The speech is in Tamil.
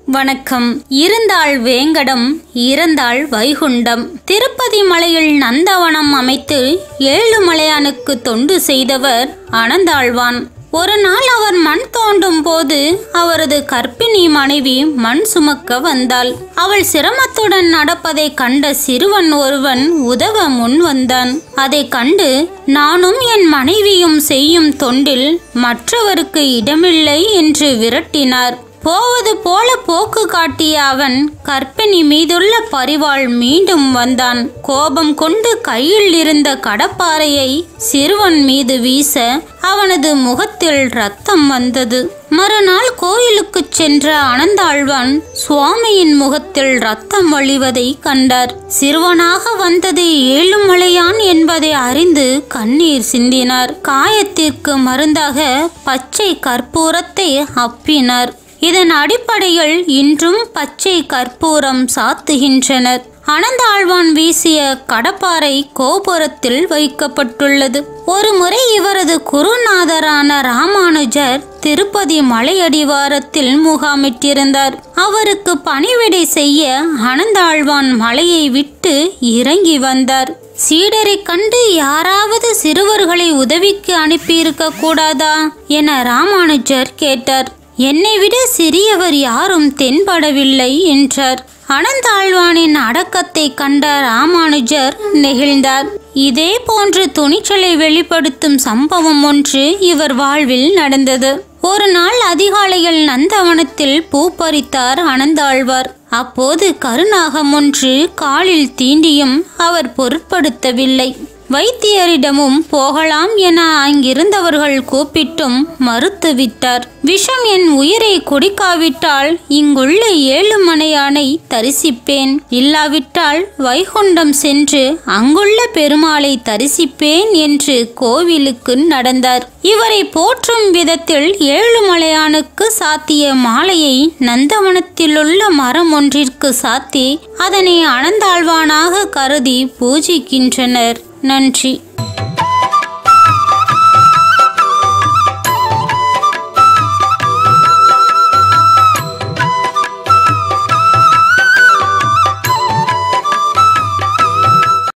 வணக்கம் இருந்தாள் வேங்கடம் இறந்தாள் வைகுண்டம் திருப்பதி மலையில் நந்தவனம் அமைத்து ஏழுமலையானுக்கு தொண்டு செய்தவர் அனந்தாழ்வான் ஒரு நாள் அவர் மண் தோண்டும் போது அவரது கர்ப்பிணி மனைவி மண் சுமக்க வந்தாள் அவள் சிரமத்துடன் நடப்பதை கண்ட சிறுவன் ஒருவன் உதவ முன் வந்தான் அதை கண்டு நானும் என் மனைவியும் செய்யும் தொண்டில் மற்றவருக்கு இடமில்லை என்று விரட்டினார் போவது போல போக்கு காட்டிய அவன் கற்பிணி மீதுள்ள பரிவாள் மீண்டும் வந்தான் கோபம் கொண்டு கையில் இருந்த கடப்பாறையை சிறுவன் மீது வீச அவனது முகத்தில் ரத்தம் வந்தது மறுநாள் கோயிலுக்குச் சென்ற அனந்தாழ்வான் சுவாமியின் முகத்தில் ரத்தம் வழிவதை கண்டார் சிறுவனாக வந்தது ஏழுமலையான் என்பதை அறிந்து கண்ணீர் சிந்தினார் காயத்திற்கு மருந்தாக பச்சை கற்பூரத்தை அப்பினார் இதன் அடிப்படையில் இன்றும் பச்சை கற்பூரம் சாத்துகின்றனர் அனந்தாழ்வான் வீசிய கடப்பாறை கோபுரத்தில் வைக்கப்பட்டுள்ளது ஒரு முறை இவரது குருநாதரான ராமானுஜர் திருப்பதி மலையடிவாரத்தில் முகாமிட்டிருந்தார் அவருக்கு பணிவிடை செய்ய அனந்தாழ்வான் மலையை விட்டு இறங்கி வந்தார் சீடரை கண்டு யாராவது சிறுவர்களை உதவிக்கு அனுப்பியிருக்க கூடாதா என ராமானுஜர் கேட்டார் என்னை விட சிறியவர் யாரும் தென்படவில்லை என்றார் அனந்தாழ்வானின் அடக்கத்தை கண்ட ராமானுஜர் நெகிழ்ந்தார் இதே போன்று துணிச்சலை வெளிப்படுத்தும் சம்பவம் ஒன்று இவர் வாழ்வில் நடந்தது ஒரு நாள் அதிகாலையில் நந்தவனத்தில் பூ பறித்தார் அனந்தாழ்வார் அப்போது கருநாகம் ஒன்று காலில் தீண்டியும் அவர் பொருட்படுத்தவில்லை வைத்தியரிடமும் போகலாம் என அங்கிருந்தவர்கள் கூப்பிட்டும் மறுத்துவிட்டார் விஷம் என் உயிரை குடிக்காவிட்டால் இங்குள்ள ஏழுமலையானை தரிசிப்பேன் இல்லாவிட்டால் வைகுண்டம் சென்று அங்குள்ள பெருமாளை தரிசிப்பேன் என்று கோவிலுக்கு நடந்தார் இவரை போற்றும் விதத்தில் ஏழுமலையானுக்கு சாத்திய மாலையை நந்தவனத்திலுள்ள மரம் ஒன்றிற்கு சாத்தி அதனை அனந்தாழ்வானாக கருதி பூஜிக்கின்றனர் நன்றி